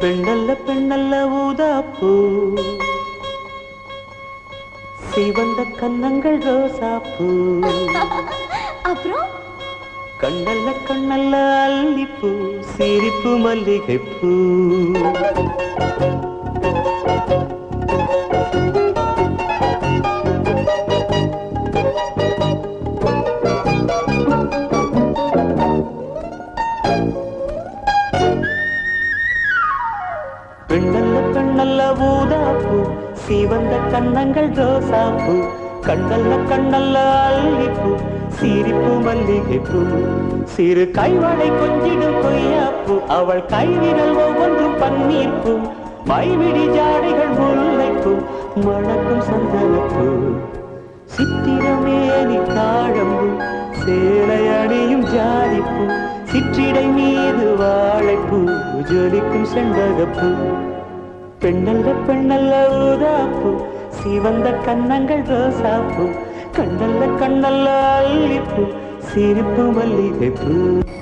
பெண்ணல்ல பெண்ணல்ல ஊதாப்பூ சிவந்த கன்னங்கள் ரோசாப்பூ அப்புறம் கண்ணல்ல கண்ணல்ல அல்லிப்பூ சிரிப்பு மல்லிகைப்பூ பெண்ணல்ல பெண்ணல்ல ஊதாப்பூ சிவந்த கன்னங்கள் ரோசாப்பூ கண்ணல்ல கண்ணல்ல அல்லிப்பூ சிரிப்பு மல்லிகைப்பூ சிறு கைவளை கொஞ்சிடும் கொய்யாப்பூ அவள் கைவிரல் ஒவ்வொன்றும் பன்னீர்ப்பூ மைவிடி ஜாடைகள் முல்லைப்பூ மணக்கும் சந்தனப்பூ சித்திரமேனி தாழம்பு சேலை அணியும் ஜாதிப்பூ சிற்றிடை மீது வாழைப்பூ ஜொலிக்கும் செண்பகப்பூ பெண்ணல்ல பெண்ணல்ல ஊதாப்பூ சிவந்த கன்னங்கள் ரோசாப்பூ கண்ணல்ல கண்ணல்ல அல்லிப்பூ சிரிப்பு மல்லிகைப்பூ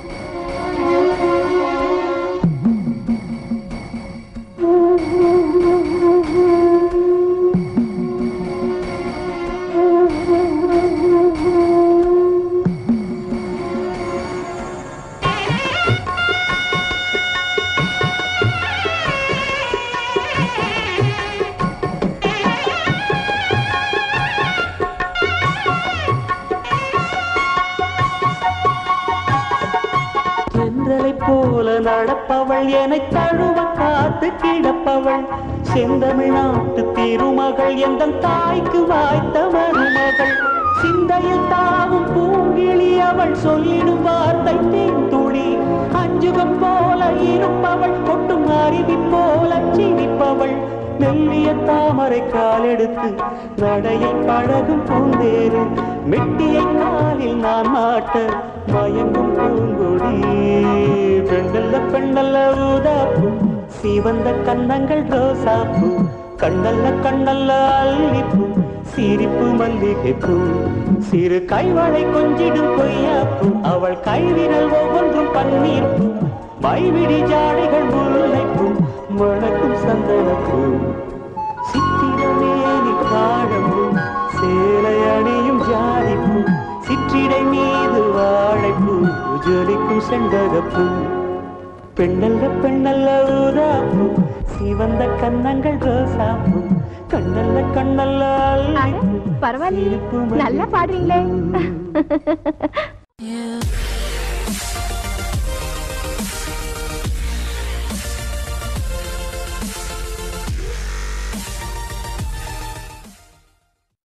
தென்றலை போல நடப்பவள் என்னை தழுவ காத்து கிடப்பவள் செந்தமிழ்நாட்டு திருமகள் எந்த தாய்க்கு வாய்த்த மருமகள் சிந்தையில் தாவும் பூங்கிழி அவள் சொல்லிடும் வார்த்தை தேன்துளி அஞ்சுகம் போல இருப்பவள் கொட்டும் அருவி போல சிரிப்பவள் மெல்லிய தாமரை காலெடுத்து நடையில் பழகும் பூந்தேரு மெட்டியை காலில் நான் மாட்ட மயங்கும் பூங்கொடி பெண்ணல்ல பெண்ணல்ல ஊதாப்பூ சிவந்த கன்னங்கள் ரோசாப்பூ கண்ணல்ல கண்ணல்ல அல்லிப்பூ சிரிப்பு மல்லிகைப்பூ சிறு கைவளை கொஞ்சிடும் கொய்யாப்பூ அவள் கைவிரல் ஒவ்வொன்றும் பன்னீர்ப்பூ மைவிடி ஜாடைகள் முல்லைப்பூ மணக்கும் சந்தனப்பூ சித்திரமேனி காடம்பூ சேலை அணியும் ஜாதிப்பூ சிற்றிடை மீது வாழைப்பூ ஜொலிக்கும் செண்பகப்பூ பெண்ணல்ல பெண்ணல்ல ஊதாப்பூ சிவந்த கன்னங்கள் ரோசாப்பூ கண்ணல்ல கண்ணல்ல அட, அல்லிப்பூ பரவாயில்லையே சிரிப்பு நல்லா பாடுறீங்களே மல்லிகைப்பூ.